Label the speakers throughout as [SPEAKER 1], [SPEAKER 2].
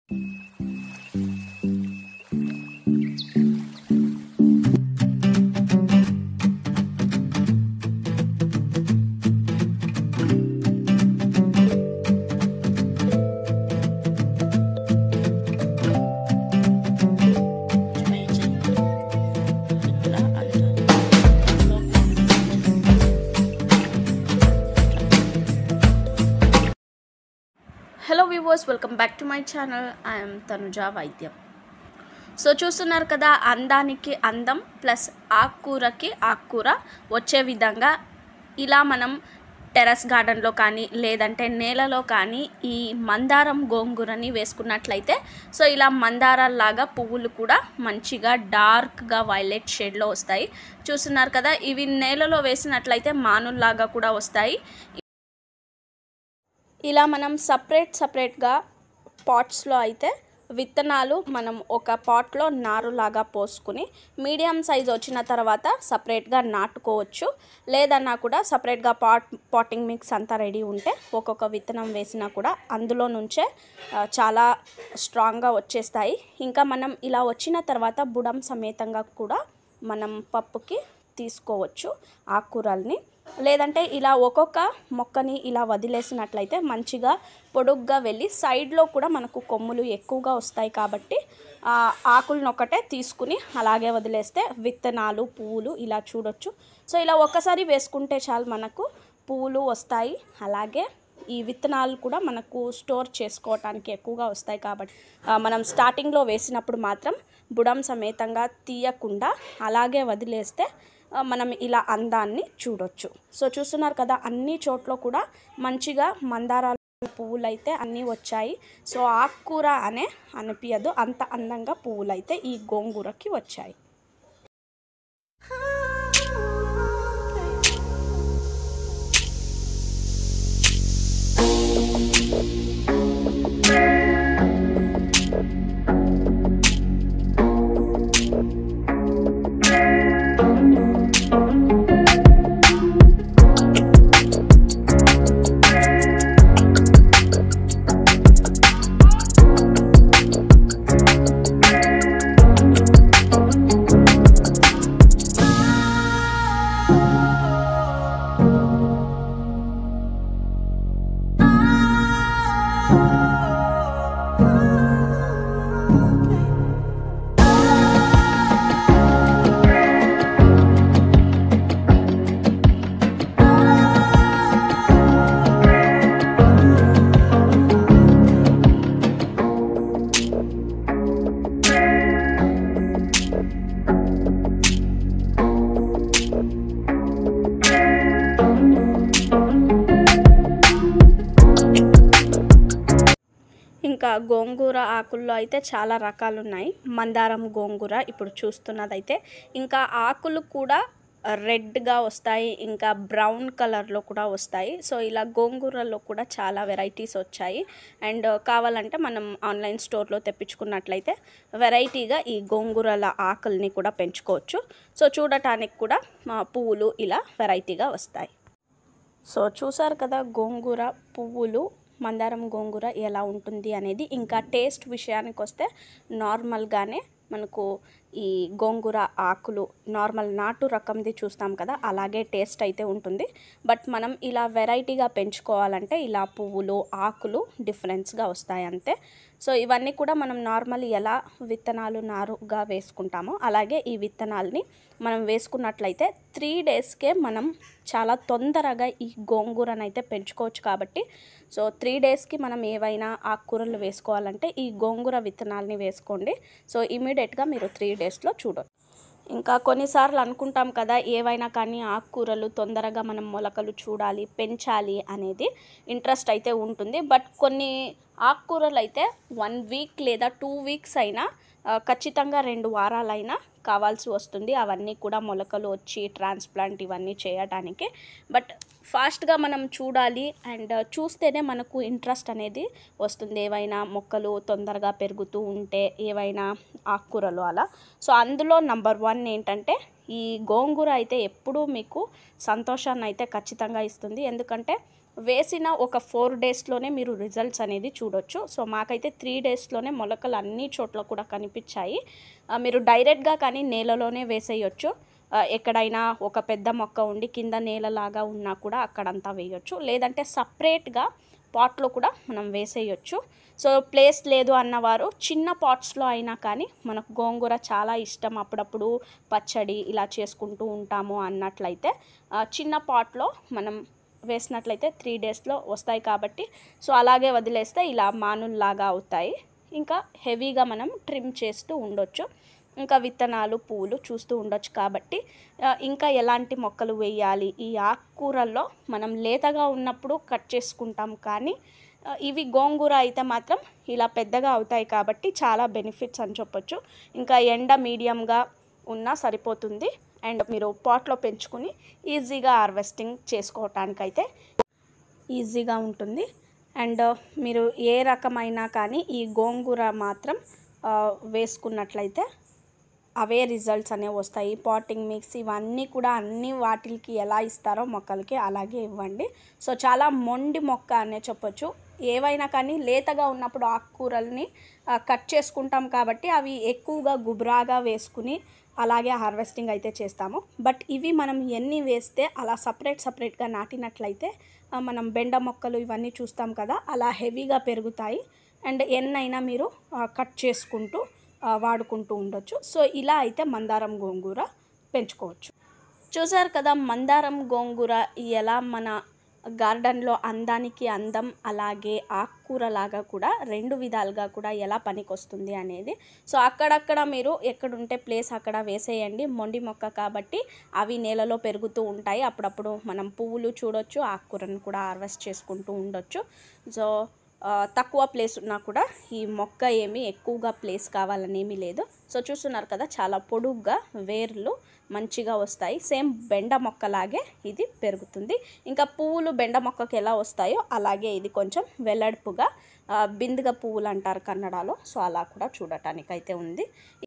[SPEAKER 1] hello viewers welcome back to my channel I'm Tanuja వైద్యం so చూస్తున్నారు కదా అందానికి అందం ప్లస్ ఆకుకూరకి ఆకుకూర వచ్చే విధంగా ఇలా మనం టెర్రస్ గార్డెన్లో కానీ లేదంటే నేలలో కానీ ఈ మందారం గోంగూరని వేసుకున్నట్లయితే సో ఇలా మందారాల్లాగా పువ్వులు కూడా మంచిగా డార్క్గా వైలెట్ షేడ్లో వస్తాయి చూస్తున్నారు కదా ఇవి నేలలో వేసినట్లయితే మానుల్లాగా కూడా వస్తాయి ఇలా మనం సపరేట్ సపరేట్గా పాట్స్లో అయితే విత్తనాలు మనం ఒక పాట్లో నారులాగా పోసుకుని మీడియం సైజ్ వచ్చిన తర్వాత సపరేట్గా నాటుకోవచ్చు లేదన్నా కూడా సపరేట్గా పాట్ పాటింగ్ మిక్స్ అంతా రెడీ ఉంటే ఒక్కొక్క విత్తనం వేసినా కూడా అందులో నుంచే ఆ, చాలా స్ట్రాంగ్గా వచ్చేస్తాయి ఇంకా మనం ఇలా వచ్చిన తర్వాత బుడం సమేతంగా కూడా మనం పప్పుకి తీసుకోవచ్చు ఆకుకూరల్ని లేదంటే ఇలా ఒక్కొక్క మొక్కని ఇలా వదిలేసినట్లయితే మంచిగా పొడుగ్గా వెళ్ళి సైడ్లో కూడా మనకు కొమ్ములు ఎక్కువగా వస్తాయి కాబట్టి ఆ ఆకులను ఒకటే తీసుకుని అలాగే వదిలేస్తే విత్తనాలు పువ్వులు ఇలా చూడొచ్చు సో ఇలా ఒక్కసారి వేసుకుంటే చాలు మనకు పువ్వులు వస్తాయి అలాగే ఈ విత్తనాలు కూడా మనకు స్టోర్ చేసుకోవటానికి ఎక్కువగా వస్తాయి కాబట్టి ఆ, మనం స్టార్టింగ్లో వేసినప్పుడు మాత్రం బుడం సమేతంగా తీయకుండా అలాగే వదిలేస్తే ఆ, మనం ఇలా అందాన్ని చూడొచ్చు సో చూస్తున్నారు కదా అన్ని చోట్ల కూడా మంచిగా మందారాల పువ్వులు అయితే అన్నీ వచ్చాయి సో ఆకుకూర అనే అనిపించదు అంత అందంగా పువ్వులు అయితే ఈ గోంగూరకి వచ్చాయి ఇంకా గోంగూర ఆకుల్లో అయితే చాలా రకాలు ఉన్నాయి మందారం గోంగూర ఇప్పుడు చూస్తున్నదైతే ఇంకా ఆకులు కూడా రెడ్గా వస్తాయి ఇంకా బ్రౌన్ కలర్లో కూడా వస్తాయి సో ఇలా గోంగూరలో కూడా చాలా వెరైటీస్ వచ్చాయి అండ్ కావాలంటే మనం ఆన్లైన్ స్టోర్లో తెప్పించుకున్నట్లయితే వెరైటీగా ఈ గోంగూరల ఆకుల్ని కూడా పెంచుకోవచ్చు సో చూడటానికి కూడా మా పువ్వులు ఇలా వెరైటీగా వస్తాయి సో చూసారు కదా గోంగూర పువ్వులు మందారం గోంగూర ఎలా ఉంటుంది అనేది ఇంకా టేస్ట్ విషయానికి వస్తే నార్మల్గానే మనకు ఈ గోంగూర ఆకులు నార్మల్ నాటు రకంది చూస్తాం కదా అలాగే టేస్ట్ అయితే ఉంటుంది బట్ మనం ఇలా వెరైటీగా పెంచుకోవాలంటే ఇలా పువ్వులు ఆకులు డిఫరెన్స్గా వస్తాయి అంతే సో ఇవన్నీ కూడా మనం నార్మల్ ఎలా విత్తనాలు నారుగా వేసుకుంటామో అలాగే ఈ విత్తనాల్ని మనం వేసుకున్నట్లయితే త్రీ డేస్కే మనం చాలా తొందరగా ఈ గోంగూరను అయితే పెంచుకోవచ్చు కాబట్టి సో త్రీ డేస్కి మనం ఏవైనా ఆకుకూరలు వేసుకోవాలంటే ఈ గోంగూర విత్తనాలని వేసుకోండి సో ఇమీడియట్గా మీరు త్రీ డేస్లో చూడొచ్చు ఇంకా కొన్నిసార్లు అనుకుంటాం కదా ఏవైనా కానీ ఆకుకూరలు తొందరగా మనం మొలకలు చూడాలి పెంచాలి అనేది ఇంట్రెస్ట్ అయితే ఉంటుంది బట్ కొన్ని ఆకుకూరలు అయితే వన్ వీక్ లేదా టూ వీక్స్ అయినా ఆ, ఖచ్చితంగా రెండు వారాలైనా కావాల్సి వస్తుంది అవన్నీ కూడా మొలకలు వచ్చి ట్రాన్స్ప్లాంట్ ఇవన్నీ చేయడానికి బట్ ఫాస్ట్గా మనం చూడాలి అండ్ చూస్తేనే మనకు ఇంట్రెస్ట్ అనేది వస్తుంది ఏవైనా మొక్కలు తొందరగా పెరుగుతూ ఉంటే ఏవైనా ఆకుకూరలు అలా సో అందులో నంబర్ వన్ ఏంటంటే ఈ గోంగూర అయితే ఎప్పుడూ మీకు సంతోషాన్ని అయితే ఖచ్చితంగా ఇస్తుంది ఎందుకంటే వేసిన ఒక ఫోర్ డేస్లోనే మీరు రిజల్ట్స్ అనేది చూడొచ్చు సో మాకైతే త్రీ డేస్లోనే మొలకలు అన్ని చోట్ల కూడా కనిపించాయి ఆ, మీరు డైరెక్ట్గా కానీ నేలలోనే వేసేయొచ్చు ఆ, ఎక్కడైనా ఒక పెద్ద మొక్క ఉండి కింద నేలలాగా ఉన్నా కూడా అక్కడంతా వేయొచ్చు లేదంటే సపరేట్గా పాట్లో కూడా మనం వేసేయొచ్చు సో ప్లేస్ లేదు అన్నవారు చిన్న పాట్స్లో అయినా కానీ మనకు గోంగూర చాలా ఇష్టం అప్పుడప్పుడు పచ్చడి ఇలా చేసుకుంటూ ఉంటాము అన్నట్లయితే ఆ, చిన్న పాట్లో మనం వేసినట్లయితే త్రీ డేస్లో వస్తాయి కాబట్టి సో అలాగే వదిలేస్తే ఇలా మానుల్లాగా అవుతాయి ఇంకా హెవీగా మనం ట్రిమ్ చేస్తూ ఉండొచ్చు ఇంకా విత్తనాలు పువ్వులు చూస్తూ ఉండొచ్చు కాబట్టి ఆ, ఇంకా ఎలాంటి మొక్కలు వేయాలి ఈ ఆకుకూరల్లో మనం లేతగా ఉన్నప్పుడు కట్ చేసుకుంటాం కానీ ఆ, ఇవి గోంగూర అయితే మాత్రం ఇలా పెద్దగా అవుతాయి కాబట్టి చాలా బెనిఫిట్స్ అని చెప్పొచ్చు ఇంకా ఎండ మీడియంగా ఉన్నా సరిపోతుంది అండ్ మీరు పాట్లో పెంచుకుని ఈజీగా హార్వెస్టింగ్ చేసుకోవటానికైతే ఈజీగా ఉంటుంది అండ్ మీరు ఏ రకమైనా కానీ ఈ గోంగూర మాత్రం ఆ, వేసుకున్నట్లయితే అవే రిజల్ట్స్ అనేవి వస్తాయి పాటింగ్ మిక్స్ ఇవన్నీ కూడా అన్ని వాటికి ఎలా ఇస్తారో మొక్కలకి అలాగే ఇవ్వండి సో చాలా మొండి మొక్క అనే చెప్పొచ్చు ఏవైనా కానీ లేతగా ఉన్నప్పుడు ఆకుకూరల్ని ఆ, కట్ చేసుకుంటాం కాబట్టి అవి ఎక్కువగా గుబురాగా వేసుకుని అలాగే హార్వెస్టింగ్ అయితే చేస్తాము బట్ ఇవి మనం ఎన్ని వేస్తే అలా సపరేట్ సపరేట్గా నాటినట్లయితే ఆ, మనం బెండ మొక్కలు ఇవన్నీ చూస్తాం కదా అలా హెవీగా పెరుగుతాయి అండ్ ఎన్నైనా మీరు ఆ, కట్ చేసుకుంటూ ఆ, వాడుకుంటూ ఉండొచ్చు సో ఇలా అయితే మందారం గోంగూర పెంచుకోవచ్చు చూసారు కదా మందారం గోంగూర ఎలా మన గార్డెన్లో అందానికి అందం అలాగే ఆకుకూరలాగా కూడా రెండు విధాలుగా కూడా ఎలా పనికొస్తుంది అనేది సో అక్కడక్కడ మీరు ఎక్కడుంటే ప్లేస్ అక్కడ వేసేయండి మొండి మొక్క కాబట్టి అవి నేలలో పెరుగుతూ ఉంటాయి అప్పుడప్పుడు మనం పువ్వులు చూడొచ్చు ఆకుకూరను కూడా హార్వెస్ట్ చేసుకుంటూ ఉండొచ్చు సో ఆ, తక్కువ ప్లేస్ ఉన్నా కూడా ఈ మొక్క ఏమీ ఎక్కువగా ప్లేస్ కావాలని ఏమీ లేదు సో చూస్తున్నారు కదా చాలా పొడుగ్గా వేర్లు మంచిగా వస్తాయి సేమ్ బెండ మొక్కలాగే ఇది పెరుగుతుంది ఇంకా పువ్వులు బెండ మొక్కకి ఎలా వస్తాయో అలాగే ఇది కొంచెం వెల్లడుపుగా ఆ, బిందుగ పువ్వులు అంటారు కన్నడలో సో అలా కూడా చూడటానికైతే ఉంది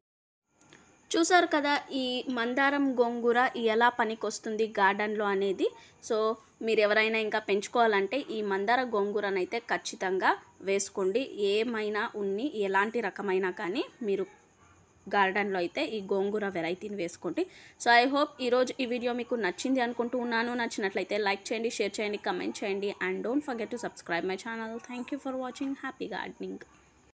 [SPEAKER 1] చూసారు కదా ఈ మందారం గోంగూర ఎలా పనికొస్తుంది గార్డెన్లో అనేది సో మీరు ఎవరైనా ఇంకా పెంచుకోవాలంటే ఈ మందార గోంగూరనైతే ఖచ్చితంగా వేసుకోండి ఏమైనా ఉన్ని ఎలాంటి రకమైనా కానీ మీరు గార్డెన్లో అయితే ఈ గోంగూర వెరైటీని వేసుకోండి సో ఐ హోప్ ఈరోజు ఈ వీడియో మీకు నచ్చింది అనుకుంటూ ఉన్నాను నచ్చినట్లయితే లైక్ చేయండి షేర్ చేయండి కమెంట్ చేయండి and don't forget to subscribe my channel thank you for watching happy gardening